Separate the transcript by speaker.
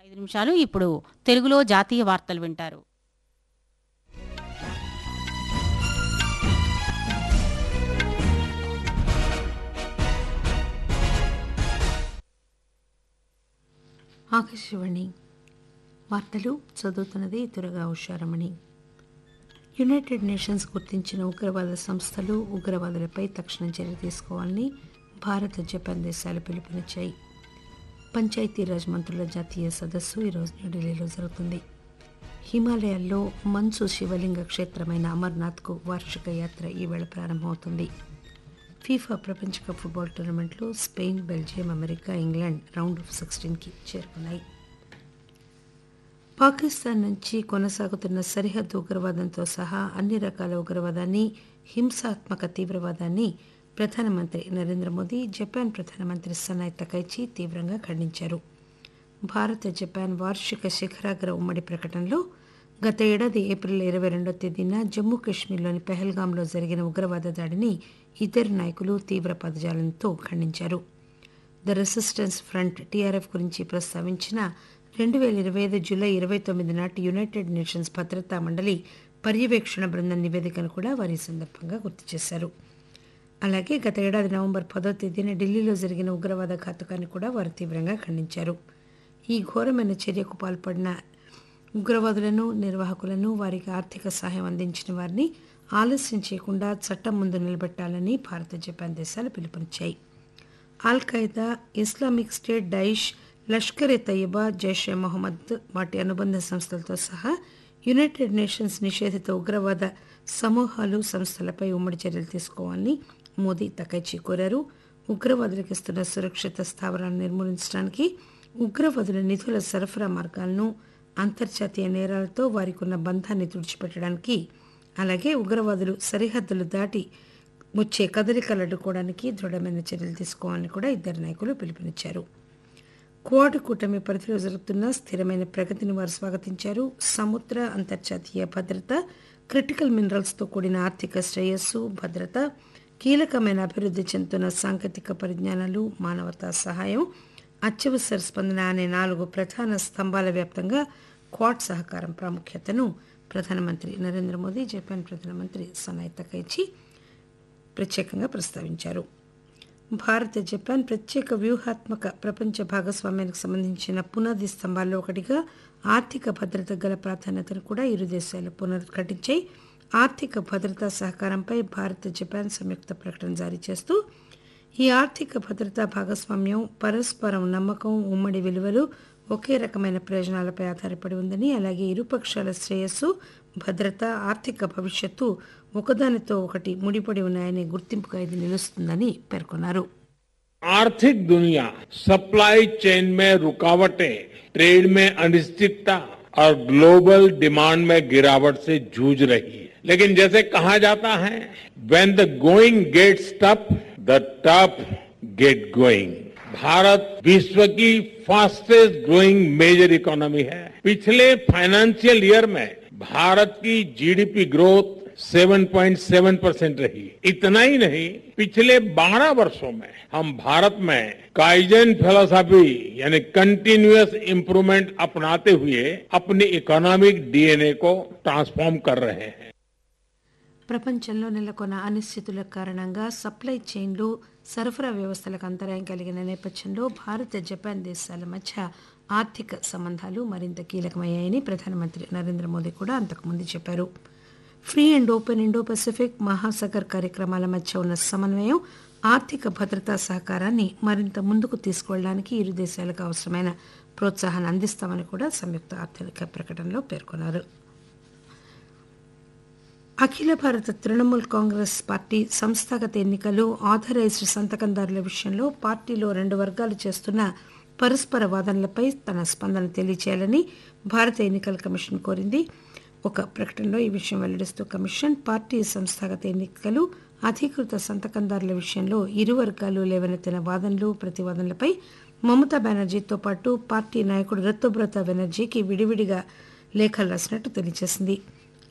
Speaker 1: ఐదు నిమిషాలు ఇప్పుడు తెలుగులో జాతీయ వార్తలు వింటారు
Speaker 2: ఆకాశవాణి వార్తలు చదువుతున్నది దురగా ఉషారమణి యునైటెడ్ నేషన్స్ గుర్తించిన ఉగ్రవాద సంస్థలు ఉగ్రవాదులపై తక్షణం చర్య తీసుకోవాలని భారత్ జపాన్ దేశాలు పిలుపునిచ్చాయి పంచాయతీరాజ్ మంత్రుల జాతీయ సదస్సు ఈరోజు న్యూఢిల్లీలో జరుగుతుంది హిమాలయాల్లో మంచు శివలింగ క్షేత్రమైన అమర్నాథ్కు వార్షిక యాత్ర ఈవేళ ప్రారంభమవుతుంది ఫీఫా ప్రపంచ కప్ ఫుట్బాల్ టోర్నమెంట్లో Spain Belgium America England round of సిక్స్టీన్కి చేరుకున్నాయి పాకిస్తాన్ నుంచి కొనసాగుతున్న సరిహద్దు ఉగ్రవాదంతో సహా అన్ని రకాల ఉగ్రవాదాన్ని హింసాత్మక తీవ్రవాదాన్ని ప్రధానమంత్రి నరేంద్ర మోదీ జపాన్ ప్రధానమంత్రి సనాయ్ తకైచి తీవ్రంగా ఖండించారు భారత్ జపాన్ వార్షిక శిఖరాగ్ర ఉమ్మడి ప్రకటనలో గత ఏడాది ఏప్రిల్ ఇరవై రెండో తేదీన జమ్మూ కాశ్మీర్లోని పెహల్గాంలో జరిగిన ఉగ్రవాద దాడిని ఇద్దరు నాయకులు తీవ్ర పదజాలంతో ఖండించారు ద రెసిస్టెన్స్ ఫ్రంట్ టీఆర్ఎఫ్ గురించి ప్రస్తావించిన రెండు వేల ఇరవై ఐదు జూలై ఇరవై తొమ్మిది నాటి యునైటెడ్ నేషన్స్ భద్రతా మండలి పర్యవేక్షణ బృందం నివేదికను కూడా వారి ఈ సందర్భంగా గుర్తు చేశారు అలాగే గత ఏడాది నవంబర్ పదో తేదీన ఢిల్లీలో జరిగిన ఉగ్రవాద ఘాతుకాన్ని కూడా వారు తీవ్రంగా ఖండించారు ఈ ఘోరమైన చర్యకు పాల్పడిన ఉగ్రవాదులను నిర్వాహకులను వారికి ఆర్థిక సహాయం అందించిన వారిని ఆలస్యం చేయకుండా చట్టం ముందు నిలబెట్టాలని భారత జపాన్ దేశాలు పిలుపునిచ్చాయి al Qaeda Islamic State Daesh Lashkar e Taiba Jaish e Mohammed వాటి అనుబంధ సంస్థలతో సహా యునైటెడ్ నేషన్స్ నిషేధిత ఉగ్రవాద సమూహాలు సంస్థలపై ఉమ్మడి చర్యలు తీసుకోవాలని మోదీ తకైచి కోరారు ఉగ్రవాదులకు ఇస్తున్న సురక్షిత స్థావరాలను నిర్మూలించడానికి ఉగ్రవాదుల నిధుల సరఫరా మార్గాలను అంతర్జాతీయ నేరాలతో వారికి ఉన్న బంధాన్ని తుడిచిపెట్టడానికి అలాగే ఉగ్రవాదులు సరిహద్దులు దాటి వచ్చే కదలికలు అడ్డుకోవడానికి దృఢమైన చర్యలు తీసుకోవాలని కూడా ఇద్దరు నాయకులు పిలుపునిచ్చారు క్వాడ్ కూటమి పరిధిలో జరుగుతున్న స్థిరమైన ప్రగతిని వారు స్వాగతించారు సముద్ర అంతర్జాతీయ భద్రత క్రిటికల్ మినరల్స్తో కూడిన ఆర్థిక శ్రేయస్సు భద్రత కీలకమైన అభివృద్ధి చెందుతున్న సాంకేతిక పరిజ్ఞానాలు మానవతా సహాయం అత్యవసర స్పందన అనే నాలుగు ప్రధాన స్తంభాల వ్యాప్తంగా క్వాడ్ సహకారం ప్రాముఖ్యతను ప్రధానమంత్రి నరేంద్ర మోదీ జపాన్ ప్రధానమంత్రి సనాయ్ తకైచి ప్రత్యేకంగా ప్రస్తావించారు భారత్ జపాన్ ప్రత్యేక వ్యూహాత్మక ప్రపంచ భాగస్వామ్యానికి సంబంధించిన పునాది స్తంభాల్లో ఒకటిగా ఆర్థిక భద్రత గల ప్రాధాన్యతను కూడా ఇరు దేశాలు పునరుద్ఘాటించాయి ఆర్థిక భద్రతా సహకారంపై భారత్ జపాన్ సంయుక్త ప్రకటన జారీ చేస్తూ ఈ ఆర్థిక భద్రతా భాగస్వామ్యం పరస్పరం నమ్మకం ఉమ్మడి విలువలు ఒకే రకమైన ప్రయోజనాలపై ఆధారపడి ఉందని అలాగే ఇరుపక్షాల శ్రేయస్సు భద్రత ఆర్థిక భవిష్యత్తు ఒకదానితో ఒకటి ముడిపడి ఉన్నాయనే గుర్తింపుగా ఇది నిలుస్తుందని పేర్కొన్నారు
Speaker 3: आर्थिक दुनिया सप्लाई चेन में रुकावटें ट्रेड में अनिश्चितता और ग्लोबल डिमांड में गिरावट से जूझ रही है लेकिन जैसे कहा जाता है when the going gets tough the tough get going Bharat विश्व की फास्टेस्ट ग्रोइंग मेजर इकोनॉमी है पिछले फाइनेंशियल ईयर में भारत की जीडीपी ग्रोथ 7.7 परसेंट रही इतना ही नहीं पिछले 12 वर्षों में हम भारत में काइजन फिलोसॉफी यानी कंटिन्यूअस इंप्रूवमेंट अपनाते हुए अपनी इकोनॉमिक डीएनए को ट्रांसफॉर्म कर रहे हैं
Speaker 2: ప్రపంచంలో నెలకొన్న అనిశ్చితుల కారణంగా సప్లై చైన్లు సరఫరా వ్యవస్థలకు అంతరాయం కలిగిన నేపథ్యంలో భారత్ జపాన్ దేశాల మధ్య ఆర్థిక సంబంధాలు మరింత కీలకమయ్యాయని ప్రధానమంత్రి నరేంద్ర మోదీ కూడా అంతకుముందు చెప్పారు free and open Indo Pacific మహాసాగర్ కార్యక్రమాల మధ్య ఉన్న సమన్వయం ఆర్థిక భద్రతా సహకారాన్ని మరింత ముందుకు తీసుకువెళ్ళడానికి ఇరు దేశాలకు అవసరమైన ప్రోత్సాహాన్ని అందిస్తామని కూడా సంయుక్త ఆర్థిక ప్రకటనలో పేర్కొన్నారు అఖిల భారత తృణమూల్ కాంగ్రెస్ పార్టీ సంస్థాగత ఎన్నికలు ఆథరైజ్డ్ సంతకందారుల విషయంలో పార్టీలో రెండు వర్గాలు చేస్తున్న పరస్పర వాదనలపై తన స్పందన తెలియచేయాలని భారత ఎన్నికల కమిషన్ కోరింది ఒక ప్రకటనలో ఈ విషయం వెల్లడిస్తూ కమిషన్ పార్టీ సంస్థాగత ఎన్నికలు అధీకృత సంతకందారుల విషయంలో ఇరు వర్గాలు లేవనెత్తిన వాదనలు ప్రతివాదనలపై మమతా బెనర్జీతో పాటు పార్టీ నాయకుడు రత్తోబ్రత బెనర్జీకి విడివిడిగా లేఖలు రాసినట్టు తెలియజేసింది